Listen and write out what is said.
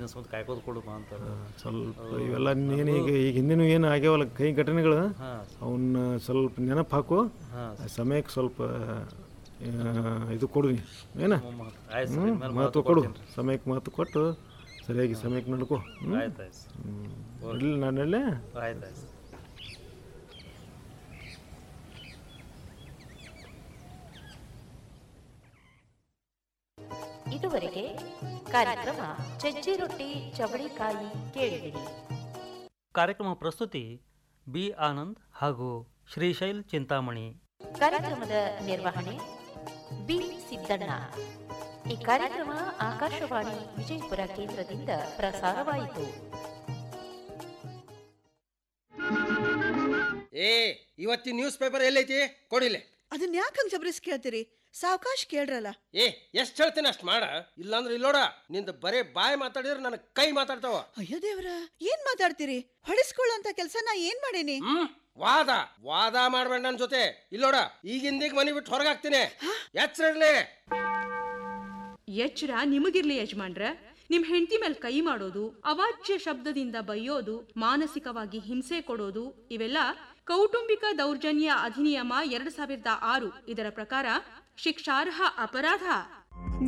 ನೆನೆಸ್ಕೊಂತ ಕಾಯ್ಕೋದು ಕೊಡುಮ ಅಂತ ಸ್ವಲ್ಪ ಇವೆಲ್ಲ ಏನು ಈಗ ಈಗ ಹಿಂದಿನ ಏನು ಆಗ್ಯಾವಲ್ಲ ಕೈ ಘಟನೆಗಳು ಹಾಂ ಅವನ್ನ ಸ್ವಲ್ಪ ನೆನಪು ಹಾಕು ಹಾಂ ಆ ಸಮಯಕ್ಕೆ ಸ್ವಲ್ಪ ಆ, ಇದು ಕೊಡು ನೀ ಏನ ಆಯ್ತು ಸರ್ ಹ್ಮ್, ಇನ್ಮೇಲೆ ಮಹತ್ವ ಕೊಡು ಸಮಯಕ್ಕೆ ಮಹತ್ವ ಕೊಟ್ಟು ಸರಿಯಾಗಿ ಸಮಯಕ್ಕೆ ನಡ್ಕೊ ಹ್ಞೂ ಆಯ್ತು ಆಯ್ತು ಸರ್ ಇರಲಿ ನಾನು ಹೇಳಲೇ ಆಯ್ತು ಆಯ್ತು ಇದುವರೆಗೆ ಕಾರ್ಯಕ್ರಮ ಚಜ್ಜಿ ರೊಟ್ಟಿ ಚವಳಿಕಾಯಿ ಕೇಳಿದಿರಿ ಕಾರ್ಯಕ್ರಮ ಪ್ರಸ್ತುತಿ ಬಿ ಆನಂದ್ ಹಾಗೂ ಶ್ರೀಶೈಲ್ ಚಿಂತಾಮಣಿ ಕಾರ್ಯಕ್ರಮದ ನಿರ್ವಹಣೆ ಬಿ ಸಿದ್ದಣ್ಣ ಈ ಕಾರ್ಯಕ್ರಮ ಆಕಾಶವಾಣಿ ವಿಜಯಪುರ ಕೇಂದ್ರದಿಂದ ಪ್ರಸಾರವಾಯಿತು ಏ ಇವತ್ತಿನ ನ್ಯೂಸ್ ಪೇಪರ್ ಎಲ್ಲೈತಿ ಕೊಡಿಲೆ ಅದನ್ನ ಯಾಕೆ ಹಂಗೆ ಜಬರಿಸ್ ಕೇಳ್ತೀರಿ ಸಾವಕಾಶ ಕೇಳ್ರಲ್ಲ ಏ ಎಷ್ಟು ಹೇಳ್ತೀನಿ ಅಷ್ಟು ಮಾಡ ಇಲ್ಲಾಂದ್ರೆ ಇಲ್ಲೋಡ ನಿಂದ ಬರೇ ಬಾಯಿ ಮಾತಾಡಿದ್ರೆ ನನ್ನ ಕೈ ಮಾತಾಡ್ತಾವ ಅಯ್ಯೋ ದೇವ್ರ ಏನ್ ಮಾತಾಡ್ತೀರಿ ಹೊಡಿಸ್ಕೊಳ್ಳೋಂತ ಕೆಲಸ ನಾ ಏನ್ ಮಾಡೇನಿ ಹ್ಮ್ ವಾದ ವಾದ ಮಾಡ್ಬೇಡ ನನ್ನ ಜೊತೆ ಇಲ್ಲೋಡ ಈಗಿಂದೀಗ ಮನಿ ಬಿಟ್ಟು ಹೊರಗಾಗ್ತೀನಿ ಎಚ್ಚರಲಿ ಎಚ್ಚರ ನಿಮಗಿರ್ಲಿ ಯಜಮಾನ್ರ ನಿಮ್ ಹೆಂಡತಿ ಮೇಲೆ ಕೈ ಮಾಡೋದು ಅವಾಚ್ಯ ಶಬ್ದದಿಂದ ಬೈಯೋದು ಮಾನಸಿಕವಾಗಿ ಹಿಂಸೆ ಕೊಡೋದು ಇವೆಲ್ಲ ಕೌಟುಂಬಿಕ ದೌರ್ಜನ್ಯ ಅಧಿನಿಯಮ ಎರಡ್ ಸಾವಿರದ ಆರು ಇದರ ಪ್ರಕಾರ ಶಿಕ್ಷಾರ್ಹ ಅಪರಾಧ